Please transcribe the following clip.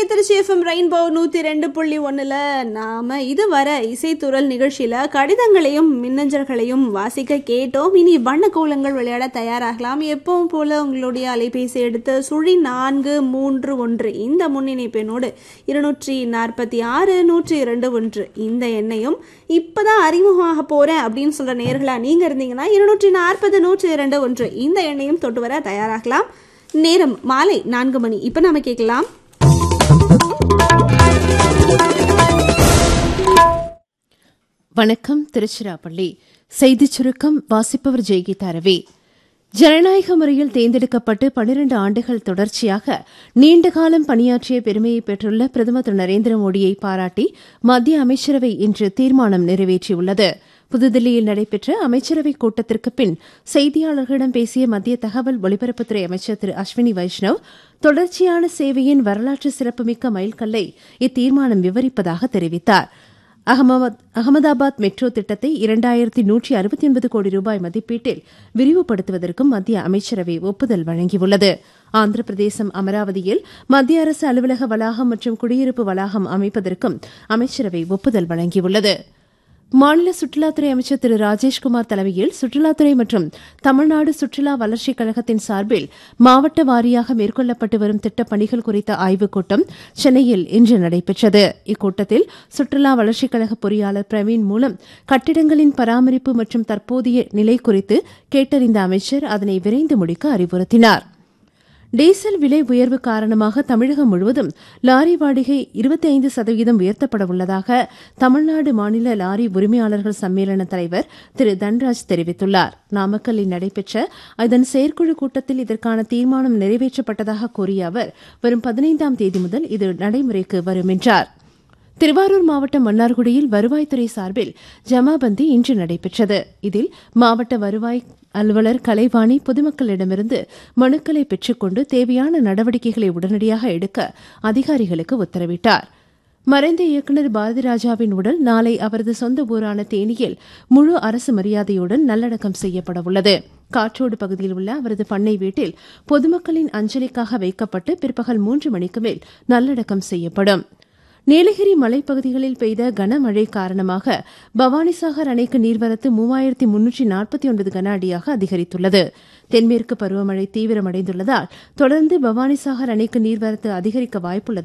Trichy FM rainbow நூற்றி ரெண்டு புள்ளி ஒன்றில் நாம் இதுவரை இசைத்துறல் நிகழ்ச்சியில் கடிதங்களையும் மின்னஞ்சல்களையும் வாசிக்க கேட்டோம் இனி வண்ண கோலங்கள் விளையாட தயாராகலாம் எப்பவும் போல உங்களுடைய அலைபேசி எடுத்து சுழி நான்கு மூன்று ஒன்று இந்த முன்னிணைப்பெண்ணோடு இருநூற்றி நாற்பத்தி ஆறு நூற்றி இரண்டு ஒன்று இந்த எண்ணையும் இப்போதான் அறிமுகமாக போகிறேன் அப்படின்னு சொல்கிற நேர்களா நீங்கள் இருந்தீங்கன்னா இருநூற்றி நாற்பது நூற்றி இரண்டு ஒன்று இந்த எண்ணையும் தொட்டு வர தயாராகலாம் நேரம் மாலை நான்கு மணி இப்போ நாம கேட்கலாம் வணக்கம் திருச்சிராப்பள்ளி செய்திச் சுருக்கம் வாசிப்பவர் ஜெய்கீதா ரவி ஜனநாயக முறையில் தேர்ந்தெடுக்கப்பட்டு பனிரண்டு ஆண்டுகள் தொடர்ச்சியாக நீண்ட காலம் பணியாற்றிய பெருமையை பெற்றுள்ள பிரதமர் திரு நரேந்திர மோடியை பாராட்டி மத்திய அமைச்சரவை இன்று தீர்மானம் நிறைவேற்றியுள்ளது புதுதில்லியில் நடைபெற்ற அமைச்சரவைக் கூட்டத்திற்கு பின் செய்தியாளர்களிடம் பேசிய மத்திய தகவல் ஒலிபரப்புத்துறை அமைச்சர் திரு அஸ்வினி வைஷ்ணவ் தொடர்ச்சியான சேவையின் வரலாற்று சிறப்புமிக்க மைல்கல்லை இத்தீர்மானம் விவரிப்பதாக தெரிவித்தார் அகமதாபாத் மெட்ரோ திட்டத்தை இரண்டாயிரத்தி நூற்றி அறுபத்தி ஒன்பது கோடி ரூபாய் மதிப்பீட்டில் விரிவுபடுத்துவதற்கும் மத்திய அமைச்சரவை ஒப்புதல் வழங்கியுள்ளது ஆந்திர பிரதேசம் அமராவதியில் மத்திய அரசு அலுவலக வளாகம் மற்றும் குடியிருப்பு வளாகம் அமைப்பதற்கும் அமைச்சரவை ஒப்புதல் வழங்கியுள்ளது மாநில சுற்றுலாத்துறை அமைச்சர் திரு ராஜேஷ்குமார் தலைமையில் சுற்றுலாத்துறை மற்றும் தமிழ்நாடு சுற்றுலா வளர்ச்சிக் கழகத்தின் சார்பில் மாவட்ட வாரியாக மேற்கொள்ளப்பட்டு வரும் திட்டப் பணிகள் குறித்த ஆய்வுக் கூட்டம் சென்னையில் இன்று நடைபெற்றது இக்கூட்டத்தில் சுற்றுலா வளர்ச்சிக் கழக பொறியாளர் பிரவீன் மூலம் கட்டிடங்களின் பராமரிப்பு மற்றும் தற்போதைய நிலை குறித்து கேட்டறிந்த அமைச்சர் அதனை விரைந்து முடிக்க அறிவுறுத்தினார் டீசல் விலை உயர்வு காரணமாக தமிழகம் முழுவதும் லாரி வாடகை இருபத்தி ஐந்து சதவீதம் உயர்த்தப்பட உள்ளதாக தமிழ்நாடு மாநில லாரி உரிமையாளர்கள் சம்மேளன தலைவர் திரு தன்ராஜ் தெரிவித்துள்ளார் நாமக்கல்லில் நடைபெற்ற அதன் செயற்குழு கூட்டத்தில் இதற்கான தீர்மானம் நிறைவேற்றப்பட்டதாக கூறிய அவர் வரும் பதினைந்தாம் தேதி முதல் இது நடைமுறைக்கு வரும் என்றார் திருவாரூர் மாவட்டம் மன்னார்குடியில் வருவாய்த்துறை சார்பில் ஜமாபந்தி இன்று நடைபெற்றது இதில் மாவட்ட வருவாய் அலுவலர் கலைவாணி பொதுமக்களிடமிருந்து மனுக்களை பெற்றுக்கொண்டு தேவையான நடவடிக்கைகளை உடனடியாக எடுக்க அதிகாரிகளுக்கு உத்தரவிட்டார் மறைந்த இயக்குநர் பாரதிராஜாவின் உடல் நாளை அவரது சொந்த ஊரான தேனியில் முழு அரசு மரியாதையுடன் நல்லடக்கம் செய்யப்பட உள்ளது காற்றோடு பகுதியில் உள்ள அவரது பண்ணை வீட்டில் பொதுமக்களின் அஞ்சலிக்காக வைக்கப்பட்டு பிற்பகல் மூன்று மணிக்கு மேல் நல்லடக்கம் செய்யப்படும் நீலகிரி மலைப்பகுதிகளில் பெய்த கனமழை காரணமாக பவானிசாகர் அணைக்கு நீர்வரத்து மூவாயிரத்தி முன்னூற்றி நாற்பத்தி ஒன்பது கன அடியாக அதிகரித்துள்ளது தென்மேற்கு பருவமழை தீவிரமடைந்துள்ளதால் தொடர்ந்து பவானிசாகர் அணைக்கு நீர்வரத்து அதிகரிக்க வாய்ப்புள்ளது